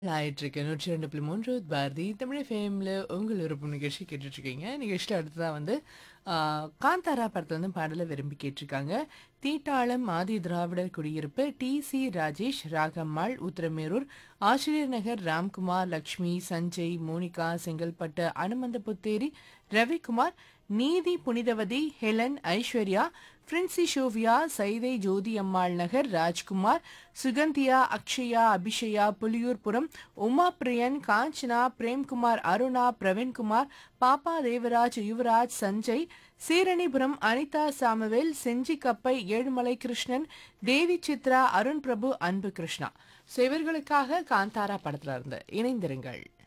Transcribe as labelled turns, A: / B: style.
A: ஆயிட்டிருக்கு. 102.3 பாரதி தமிழ் எஃப்எம்ல உங்கள் விருப்பம் நிகழ்ச்சி கேட்டுட்ருக்கீங்க. நிகழ்ச்சியில அடுத்ததா வந்து ஆ காந்தாரா படத்துலருந்து பாடல விரும்பி கேட்டிருக்காங்க. தீட்டாளம் ஆதி திராவிடர் குடியிருப்பு டி.சி. Rajesh, Ragammal, Uthiramerur, Asiriyar Nagar, Ramkumar, Lakshmi, Sanjay, Monica, Chengalpattu, Anumanthaputheri, Ravikumar, Neethi Punithavathi, Helen, Aishwarya, Princy Shovia, Saidai Jothi Ammal Nagar, Rajkumar, Suganthiya, Akshaya, Abishaya, Puliyurpuram, Uma Priyan, Kanchana, Premkumar, Aruna, Praveenkumar, Pappa Devaraj, Yuvaraj, Sanjay, Seeranipuram, Anitha Samuel, Senjikkappai, Ezhumalai Krishnan, Devi Chithra, Arun Prabhu, Anbu Krishna. So இவர்களுக்காக காந்தாரா படத்துல இருந்து இணைந்திருங்கள்.